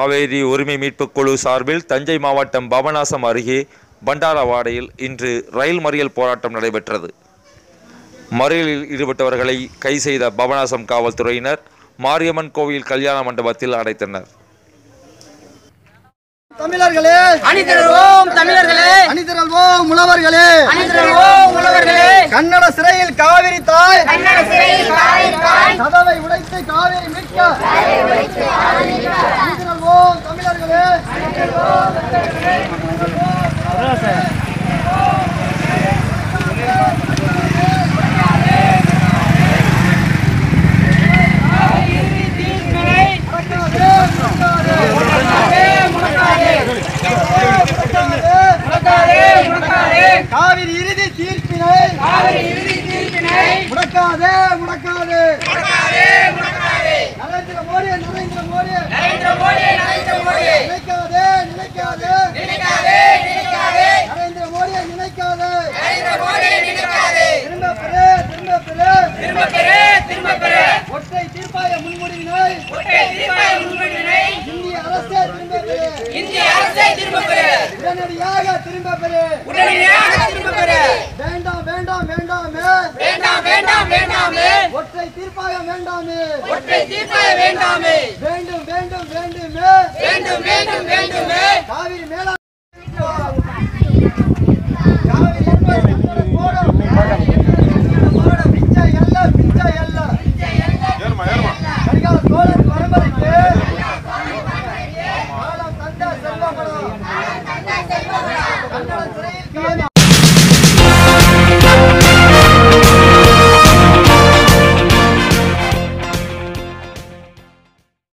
காவேரி உரிமை மீட்புக் குழு சார்பில் தஞ்சை மாவட்டம் பாபநாசம் அருகே பண்டாரவாடையில் இன்று ரயில் மறியல் போராட்டம் நடைபெற்றது மறியலில் ஈடுபட்டவர்களை கை செய்த பாபநாசம் காவல்துறையினர் மாரியம்மன் கோவில் கல்யாண மண்டபத்தில் அடைத்தனர் தமிழர்களே அணிதிரள்வோம் தமிழர்களே அணிதிரள்வோம் உழவர்களே அணிதிரள்வோம் உழவர்களே கன்னட சிறையில் காவிரி தாய் கன்னட சிறையில் காவல் தாய் கதவை உடைத்து காவிரி மீட்க அணிதிரள்வோம் தமிழர்களே முடக்காதே, முடக்காதே. முடக்காதே. காவிரி இறுதி தீர்ப்பினை முடக்காதே முடக்காதே நரேந்திர மோடி நரேந்திர மோடி நினைக்காதே நினைக்காதே நரேந்திர மோடியை நினைக்காதே திரும்ப பெறு திரும்ப பெறு ஒற்றை தீர்ப்பாய முன்முடிவினை இந்திய அரசே திரும்ப பெறு உடனடியாக திரும்ப பெறு வேண்டாம் வேண்டாம் வேண்டாமே வேண்டாம் வேண்டாம் வேண்டாமே ஒற்றை தீர்ப்பாய வேண்டாமே ஒற்றை தீர்ப்பாய வேண்டாமே வேண்டும் வேண்டும் வேண்டுமே வேண்டும் வேண்டும் வேண்டுமே காவிரி மேலா காவிரி என்பது நம்முடைய கோடம். கோடம். பிச்சை அல்ல, பிச்சை அல்ல. கரிகால சோழன் பரம்பரைக்கு காலம் தந்த செல்வமடம். கன்னட சிறையில் காவிரி